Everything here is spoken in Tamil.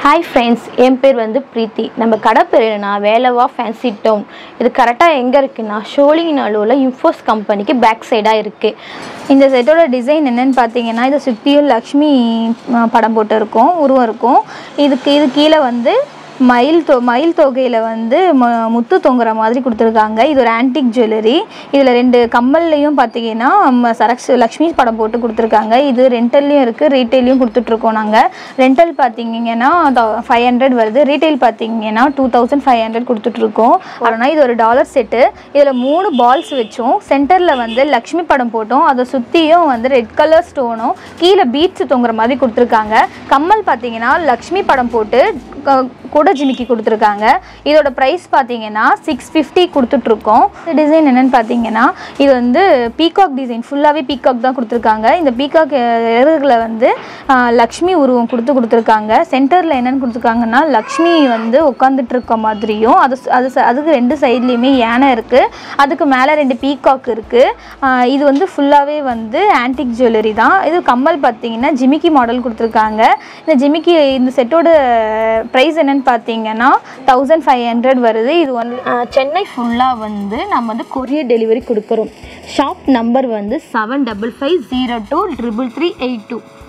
ஹாய் ஃப்ரெண்ட்ஸ் என் பேர் வந்து பிரீத்தி நம்ம கடை பேர் என்னன்னா வேலவா ஃபேன்சி டவுன் இது கரெக்டாக எங்கே இருக்குன்னா ஷோலிங்கநாலூரில் இன்ஃபோஸ் கம்பெனிக்கு பேக் சைடாக இருக்குது இந்த செட்டோட டிசைன் என்னன்னு பார்த்தீங்கன்னா இதை சுற்றியும் லக்ஷ்மி அஹ், படம் போட்டு இருக்கும் உருவம் இருக்கும் இதுக்கு இது கீழே வந்து மயில் தொ மயில் தொகையில் வந்து மு முத்து தொங்குற மாதிரி கொடுத்துருக்காங்க இது ஒரு ஆன்டிக் ஜுவல்லரி இதில் ரெண்டு கம்மல்லையும் பார்த்தீங்கன்னா ம- சரக்ஸ் லக்ஷ்மி படம் போட்டு கொடுத்துருக்காங்க இது ரெண்டல்லையும் இருக்குது ரீட்டைலையும் கொடுத்துட்ருக்கோம் நாங்கள் ரெண்டல் பார்த்தீங்கன்னா ஃபைவ் ஹண்ட்ரட் வருது ரீட்டைல் பார்த்தீங்கன்னா டூ தௌசண்ட் ஃபைவ் ஹண்ட்ரட் கொடுத்துட்ருக்கோம் ஆனால் இது ஒரு டாலர் செட்டு இதில் மூணு பால்ஸ் வச்சோம் சென்டரில் வந்து லக்ஷ்மி படம் போட்டோம் அதை சுற்றியும் வந்து ரெட் கலர் ஸ்டோனும் கீழே பீட்ஸ் தொங்குற மாதிரி கொடுத்துருக்காங்க கம்மல் பார்த்தீங்கன்னா லக்ஷ்மி படம் போட்டு க- கூட ஜிமிக்கி கொடுத்துருக்காங்க இதோட ப்ரைஸ் பார்த்தீங்கன்னா சிக்ஸ் ஃபிஃப்டி கொடுத்துட்ருக்கோம் இந்த டிசைன் என்னென்னு பார்த்தீங்கன்னா இது வந்து பீகாக் டிசைன் ஃபுல்லாகவே பீகாக் தான் கொடுத்துருக்காங்க இந்த பீகாக் இறகுல வந்து ஆஹ், லக்ஷ்மி உருவம் கொடுத்து கொடுத்துருக்காங்க சென்டரில் என்னென்னு கொடுத்துருக்காங்கன்னா லக்ஷ்மி வந்து உட்காந்துட்டு இருக்க மாதிரியும் அது ச- அது ச- அதுக்கு ரெண்டு சைட்லேயுமே யானை இருக்குது அதுக்கு மேலே ரெண்டு பீகாக் இருக்குது இது வந்து ஃபுல்லாகவே வந்து ஆன்டிக் ஜுவல்லரி தான் இது கம்மல் பார்த்தீங்கன்னா ஜிமிக்கி மாடல் கொடுத்துருக்காங்க இந்த ஜிமிக்கி இந்த செட்டோட ப்ரைஸ் என்னன்னு பார்த்தீங்கன்னா தௌசண்ட் ஃபைவ் ஹண்ட்ரட் வருது இது ஒன் சென்னை ஃபுல்லாக வந்து நம்ம வந்து கொரியர் டெலிவரி கொடுக்குறோம் ஷாப் நம்பர் வந்து seven double five zero two triple three eight two